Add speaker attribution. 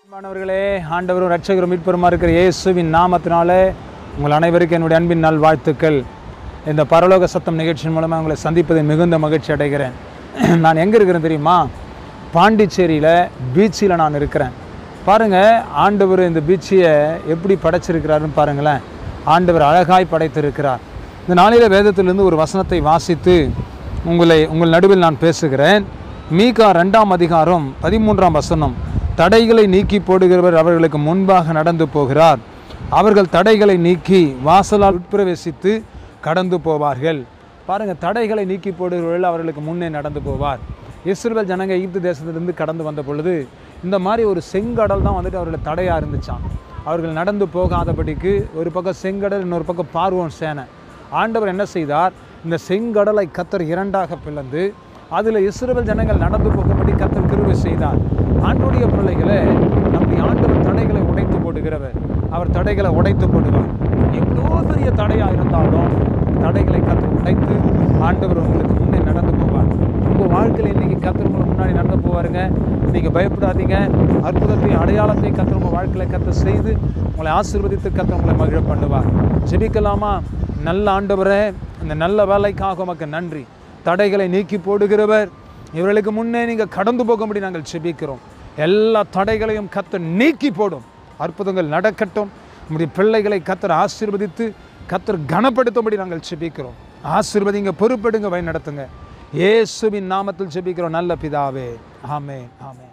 Speaker 1: மாணவர்களே ஆண்டவரும் ரட்சகரும் மீட்பருமா இருக்கிற இயேசுவின் நாமத்தினாலே உங்கள் அனைவருக்கும் என்னுடைய அன்பின் நல் வாழ்த்துக்கள் இந்த பரலோக சத்தம் நிகழ்ச்சியின் மூலமாக உங்களை சந்திப்பதில் மிகுந்த மகிழ்ச்சி அடைகிறேன் நான் எங்கே இருக்கிறேன் தெரியுமா பாண்டிச்சேரியில் பீச்சில் நான் இருக்கிறேன் பாருங்கள் ஆண்டவர் இந்த பீச்சியை எப்படி படைச்சிருக்கிறாருன்னு பாருங்களேன் ஆண்டவர் அழகாய் படைத்திருக்கிறார் இந்த நாளில் வேதத்திலிருந்து ஒரு வசனத்தை வாசித்து உங்களை உங்கள் நடுவில் நான் பேசுகிறேன் மீகா ரெண்டாம் அதிகாரம் பதிமூன்றாம் வசனம் தடைகளை நீக்கி போடுகிறவர் அவர்களுக்கு முன்பாக நடந்து போகிறார் அவர்கள் தடைகளை நீக்கி வாசலால் உட்பிரவேசித்து கடந்து போவார்கள் பாருங்க தடைகளை நீக்கி போடுகிறவர்கள் அவர்களுக்கு முன்னே நடந்து போவார் இஸ்ரேல் ஜனங்க எகிப்து தேசத்திலிருந்து கடந்து வந்த பொழுது இந்த மாதிரி ஒரு செங்கடல் தான் வந்துட்டு அவர்களுக்கு தடையாக இருந்துச்சான் அவர்கள் நடந்து போகாதபடிக்கு ஒரு பக்கம் செங்கடல் இன்னொரு பக்கம் பார்வோன் சேனை ஆண்டவர் என்ன செய்தார் இந்த செங்கடலை கத்தர் இரண்டாக பிளந்து அதில் இஸ்ரவேல் ஜனங்கள் நடந்து போகும்படி கத்தர் கிருபை செய்தார் ஆண்டுடைய பிள்ளைகளை நம்முடைய ஆண்டவர் தடைகளை உடைத்து போடுகிறவர் அவர் தடைகளை உடைத்து போடுவார் எவ்வளோ பெரிய தடையாக இருந்தாலும் தடைகளை கத்தர் உடைத்து ஆண்டவர் உங்களுக்கு முன்னே நடந்து போவார் உங்கள் வாழ்க்கையில் இன்றைக்கி கத்தர் உங்களுக்கு முன்னாடி நடந்து போவாருங்க நீங்கள் பயப்படாதீங்க அற்புதத்தையும் அடையாளத்தையும் கத்தர் உங்கள் வாழ்க்கையில் கத்த செய்து உங்களை ஆசீர்வதித்து கத்தர் உங்களை மகிழ பண்ணுவார் ஜெபிக்கலாமா நல்ல ஆண்டவரே இந்த நல்ல வேலைக்காக உமக்கு நன்றி தடைகளை நீக்கி போடுகிறவர் இவர்களுக்கு முன்னே நீங்கள் கடந்து போகும்படி நாங்கள் செபிக்கிறோம் எல்லா தடைகளையும் கத்தர் நீக்கி போடும் அற்புதங்கள் நடக்கட்டும் நம்முடைய பிள்ளைகளை கத்தர் ஆசீர்வதித்து கத்தர் கனப்படுத்தும்படி நாங்கள் செபிக்கிறோம் ஆசீர்வதிங்க பொறுப்பெடுங்க வழி நடத்துங்க இயேசுவின் நாமத்தில் செபிக்கிறோம் நல்ல பிதாவே ஆமே ஆமே